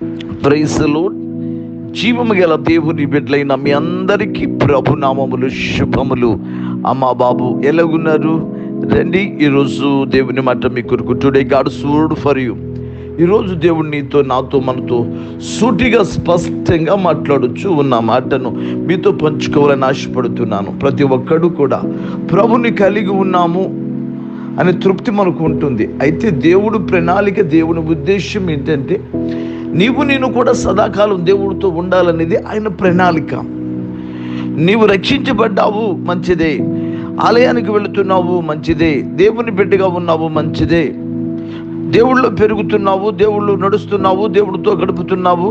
ప్రైసలో జీవము గల దేవుని బిడ్డలైన మీ అందరికీ ప్రభునామములు శుభములు అమ్మా బాబు ఎలాగున్నారు రండి ఈరోజు దేవుని మాట మీ కొరకు today God word for you ఈరోజు దేవుడు నీతో నాతో మనతో సూటిగా స్పష్టంగా మాట్లాడుచు ఉన్న మాటను మీతో పంచుకోవాలని ఆశపడుతున్నాను ప్రతి ఒక్కడు కూడా ప్రభుని కలిగి ఉన్నాము అనే తృప్తి మనకు ఉంటుంది అయితే దేవుడు ప్రణాళిక దేవుని ఉద్దేశం ఏంటంటే నీవు నేను కూడా సదాకాలం దేవుడితో ఉండాలనేది ఆయన ప్రణాళిక నీవు రక్షించబడ్డావు మంచిదే ఆలయానికి వెళుతున్నావు మంచిదే దేవుని బిడ్డగా ఉన్నావు మంచిదే దేవుళ్ళో పెరుగుతున్నావు దేవుళ్ళు నడుస్తున్నావు దేవుడితో గడుపుతున్నావు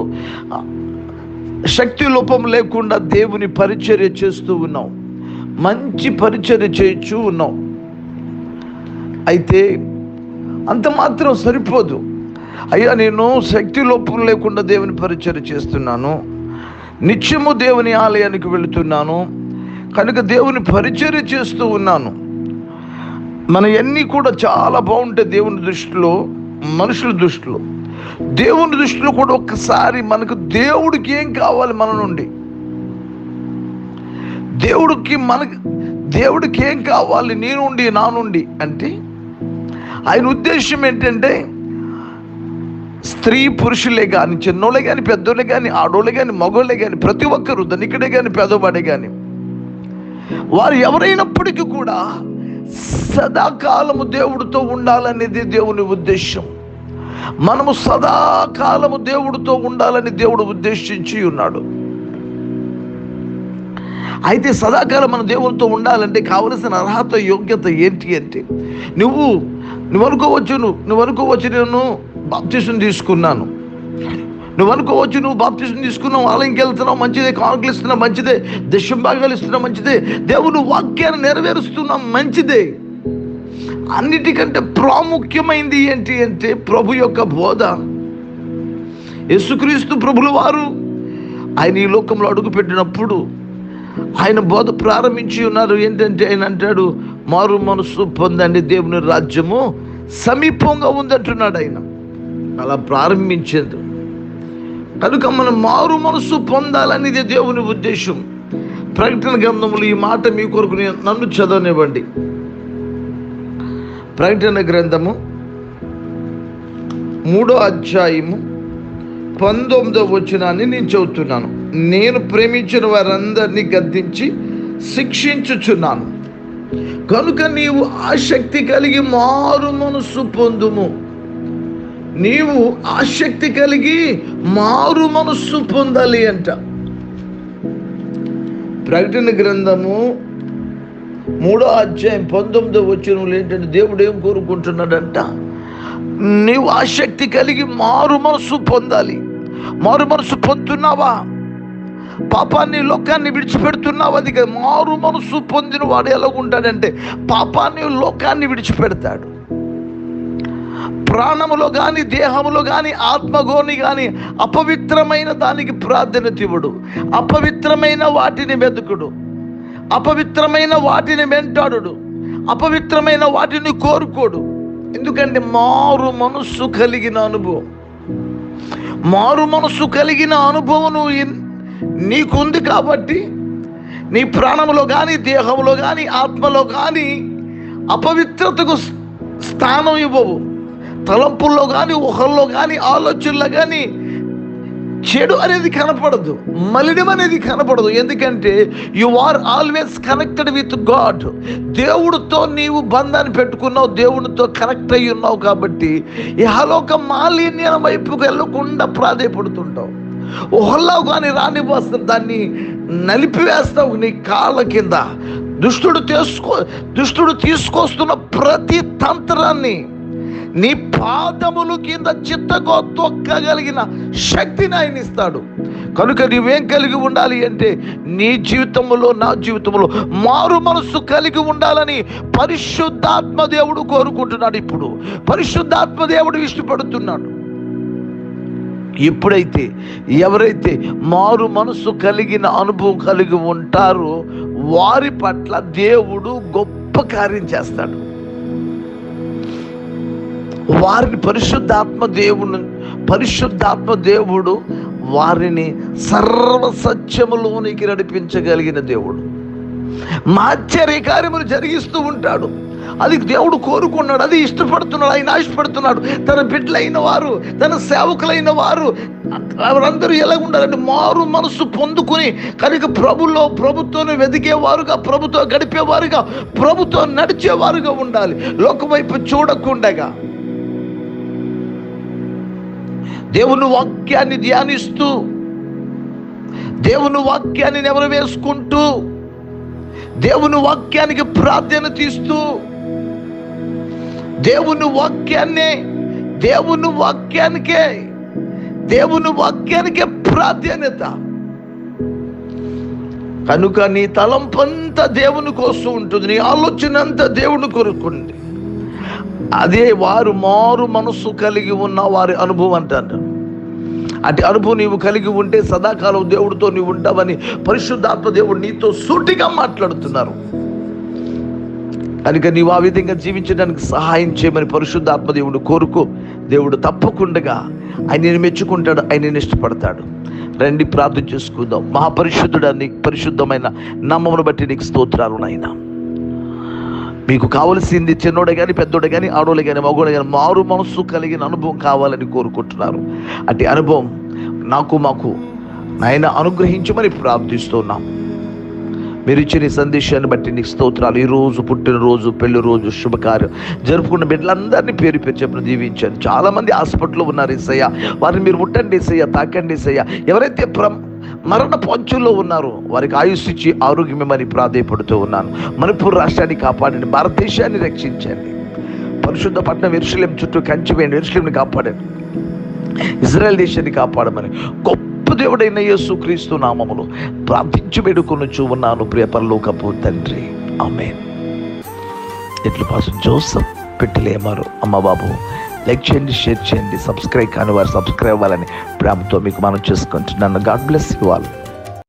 శక్తి లోపం లేకుండా దేవుని పరిచర్య చేస్తూ ఉన్నావు మంచి పరిచర్య చేయొచ్చు ఉన్నావు అయితే అంత మాత్రం సరిపోదు అయ్యా నేను శక్తి లోపం లేకుండా దేవుని పరిచర్య చేస్తున్నాను నిత్యము దేవుని ఆలయానికి వెళుతున్నాను కనుక దేవుని పరిచర్య చేస్తూ ఉన్నాను మన అన్నీ కూడా చాలా బాగుంటాయి దేవుని దృష్టిలో మనుషుల దృష్టిలో దేవుని దృష్టిలో కూడా ఒక్కసారి మనకు దేవుడికి ఏం కావాలి మన నుండి దేవుడికి మనకి దేవుడికి ఏం కావాలి నీ నుండి నా నుండి అంటే ఆయన ఉద్దేశం ఏంటంటే స్త్రీ పురుషులే కానీ చిన్నోళ్ళే కానీ పెద్దోళ్ళే కానీ ఆడోళ్ళే కానీ మగోళ్ళే కానీ ప్రతి ఒక్కరు ధనికుడే కానీ పేదవాడే కానీ వారు ఎవరైనప్పటికీ కూడా సదాకాలము దేవుడితో ఉండాలనేది దేవుని ఉద్దేశం మనము సదాకాలము దేవుడితో ఉండాలని దేవుడు ఉద్దేశించి ఉన్నాడు అయితే సదాకాలం మన దేవునితో ఉండాలంటే కావలసిన అర్హత యోగ్యత ఏంటి అంటే నువ్వు నువ్వు అనుకోవచ్చు నువ్వు నువ్వు అనుకోవచ్చు నేను బాప్తీసం తీసుకున్నాను నువ్వు అనుకోవచ్చు నువ్వు బాప్తీసం తీసుకున్నావు ఆలయంకి వెళ్తున్నావు మంచిదే కానుకలు ఇస్తున్నావు మంచిదే దశం భాగాలు ఇస్తున్నావు మంచిదే దేవుడు వాక్యాన్ని నెరవేరుస్తున్నావు మంచిదే అన్నిటికంటే ప్రాముఖ్యమైంది ఏంటి అంటే ప్రభు యొక్క బోధ యేసుక్రీస్తు ప్రభుల వారు ఆయన ఈ లోకంలో అడుగుపెట్టినప్పుడు ఆయన బోధ ప్రారంభించి ఉన్నారు ఏంటంటే ఆయన అంటాడు మారు మనసు పొందండి దేవుని రాజ్యము సమీపంగా ఉందంటున్నాడు ఆయన అలా ప్రారంభించేది కనుక మనం మారు మనసు పొందాలనేది దేవుని ఉద్దేశం ప్రకటన గ్రంథములు ఈ మాట మీ కొరకు నేను- నన్ను చదవనివ్వండి ప్రకటన గ్రంథము మూడో అధ్యాయము పంతొమ్మిదో వచనాన్ని నేను చదువుతున్నాను నేను ప్రేమించిన వారందరినీ గద్దించి శిక్షించుచున్నాను కనుక నీవు ఆసక్తి కలిగి మారు మనస్సు పొందుము నీవు ఆసక్తి కలిగి మారు మనస్సు పొందాలి అంట ప్రకటన గ్రంథము మూడో అధ్యాయం పంతొమ్మిదో వచ్చిన ఏంటంటే దేవుడు ఏం కోరుకుంటున్నాడంట నీవు ఆసక్తి కలిగి మారు మనసు పొందాలి మారు మనసు పొందుతున్నావా పాపాన్ని లోకాన్ని విడిచిపెడుతున్నావు అది కాదు. మారు మనసు పొందిన వాడు ఎలా ఉంటాడంటే పాపాన్ని లోకాన్ని విడిచిపెడతాడు ప్రాణములో కానీ దేహములో కానీ ఆత్మగోని కానీ అపవిత్రమైన దానికి ప్రాధాన్యత ఇవ్వడు అపవిత్రమైన వాటిని వెతుకుడు అపవిత్రమైన వాటిని వెంటాడు అపవిత్రమైన వాటిని కోరుకోడు ఎందుకంటే మారు మనస్సు కలిగిన అనుభవం మారు మనస్సు కలిగిన అనుభవం నువ్వు ఇన్- నీకుంది కాబట్టి నీ ప్రాణంలో కానీ దేహంలో కానీ ఆత్మలో కానీ అపవిత్రతకు స్- స్థానం ఇవ్వవు తలంపుల్లో కానీ ఊహల్లో కానీ ఆలోచనలో కానీ చెడు అనేది కనపడదు మలినం అనేది కనపడదు ఎందుకంటే you are always connected with God దేవుడితో నీవు బంధాన్ని పెట్టుకున్నావు దేవుడితో కనెక్ట్ అయ్యి ఉన్నావు కాబట్టి ఇహలోక మాలిన్యం వైపుకు వెళ్ళకుండా ప్రాధాయపడుతుంటావు ఊహల్లో కానీ రానిపోస్తుంది దాన్ని నలిపివేస్తావు నీ కాళ్ళ కింద దుష్టుడు తీసుకో దుష్టుడు తీసుకొస్తున్న ప్రతి తంత్రాన్ని నీ పాదములు కింద చిత్తగో తొక్కగలిగిన శక్తిని ఆయన ఇస్తాడు కనుక నీవేం కలిగి ఉండాలి అంటే నీ జీవితంలో నా జీవితంలో మారు మనస్సు కలిగి ఉండాలని పరిశుద్ధాత్మ దేవుడు కోరుకుంటున్నాడు ఇప్పుడు పరిశుద్ధాత్మ దేవుడు ఇష్టపడుతున్నాడు ఎప్పుడైతే ఎవరైతే మారు మనసు కలిగిన అనుభవం కలిగి ఉంటారో వారి పట్ల దేవుడు గొప్ప కార్యం చేస్తాడు వారిని పరిశుద్ధాత్మ దేవుని పరిశుద్ధాత్మ దేవుడు వారిని సర్వ సత్యములోనికి నడిపించగలిగిన దేవుడు మాశ్చర్య కార్యములు జరిగిస్తూ ఉంటాడు అది దేవుడు కోరుకున్నాడు అది ఇష్టపడుతున్నాడు ఆయన ఆశపడుతున్నాడు తన బిడ్డలైన వారు తన సేవకులైన వారు వారందరూ ఎలా ఉండాలంటే మారు మనసు పొందుకుని కనుక ప్రభులో ప్రభుత్వం వెదికేవారుగా ప్రభుతో గడిపేవారుగా ప్రభుతో నడిచేవారుగా ఉండాలి లోక వైపు చూడకుండగా దేవుని వాక్యాన్ని ధ్యానిస్తూ దేవుని వాక్యాన్ని నెవరు వేసుకుంటూ దేవుని వాక్యానికి ప్రాధాన్యత ఇస్తూ దేవుని వాక్యాన్ని దేవుని వాక్యానికే దేవుని వాక్యానికే ప్రాధాన్యత కనుక నీ తలంపంతా దేవుని కోసం ఉంటుంది నీ ఆలోచన అంతా దేవుని కొరుకుంది అదే వారు మారు మనస్సు కలిగి ఉన్న వారి అనుభవం అంటారు అటు అనుభవం నీవు కలిగి ఉంటే సదాకాలం దేవుడితో నీవు ఉంటావని పరిశుద్ధాత్మ దేవుడు నీతో సూటిగా మాట్లాడుతున్నారు కనుక నీవు ఆ విధంగా జీవించడానికి సహాయం చేయమని పరిశుద్ధాత్మ దేవుడు కోరుకో దేవుడు తప్పకుండా ఆయనని మెచ్చుకుంటాడు ఆయనని ఇష్టపడతాడు రండి ప్రార్థన చేసుకుందాం మహాపరిశుద్ధుడాన్ని పరిశుద్ధమైన నామమును బట్టి నీకు స్తోత్రాలు నాయనా మీకు కావలసింది చిన్నోడే కానీ పెద్దోడే కానీ ఆడోడే కానీ మగోడే కానీ మారు మనస్సు కలిగిన అనుభవం కావాలని కోరుకుంటున్నారు అట్టి అనుభవం నాకు మాకు నాయన అనుగ్రహించమని ప్రార్థిస్తున్నాం మీరు ఇచ్చిన ఈ సందేశాన్ని బట్టి నీకు స్తోత్రాలు ఈ రోజు పుట్టినరోజు పెళ్లి రోజు శుభకార్యం జరుపుకున్న బిడ్డలందరినీ పేరు పేరు చెప్పిన దీవించాను చాలా మంది హాస్పిటల్లో ఉన్నారు ఏసయ్య వారిని మీరు ముట్టండి ఏసయ్య తాకండి ఏసయ్య ఎవరైతే ప్ర మరణ పంచుల్లో ఉన్నారు వారికి ఆయుష్ ఇచ్చి ఆరోగ్యమని ప్రాధేయపడుతూ ఉన్నాను మణిపూర్ రాష్ట్రాన్ని కాపాడండి భారతదేశాన్ని రక్షించండి పరిశుద్ధ పట్టణం ఎరుసలేం చుట్టూ కంచి వేయండి ఎరుసలేంని కాపాడండి ఇజ్రాయెల్ దేశాన్ని కాపాడమని గొప్ప దేవుడైన యేసు క్రీస్తు నామములు ప్రార్థించి వేడుకొనుచు ఉన్నాను ప్రియ పరలోకపు తండ్రి ఆమె ఇట్లు పాసు జోసఫ్ పెట్టలేమారు అమ్మ బాబు లైక్ చేయండి షేర్ చేయండి సబ్స్క్రైబ్ కాని వారు సబ్స్క్రైబ్ అవ్వాలని ప్రేమతో మీకు మనం చేసుకుంటున్నాను గాడ్ బ్లెస్ యు ఆల్